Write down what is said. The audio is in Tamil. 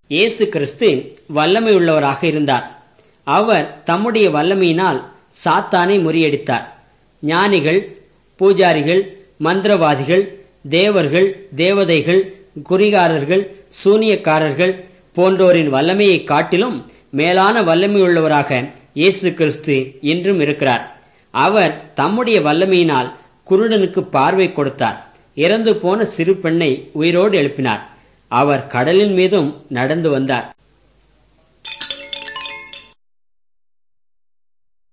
இயேசு கிறிஸ்து வல்லமை உள்ளவராக இருந்தார் அவர் தம்முடைய வல்லமையினால் சாத்தானை முறியடித்தார் ஞானிகள் பூஜாரிகள் மந்திரவாதிகள் தேவர்கள் தேவதைகள் குறிகாரர்கள் சூனியக்காரர்கள் போன்றோரின் வல்லமையை காட்டிலும் மேலான வல்லமை உள்ளவராக இயேசு கிறிஸ்து இன்றும் இருக்கிறார் அவர் தம்முடைய வல்லமையினால் குருடனுக்கு பார்வை கொடுத்தார் இறந்து போன சிறு பெண்ணை உயிரோடு எழுப்பினார் அவர் கடலின் மீதும் நடந்து வந்தார்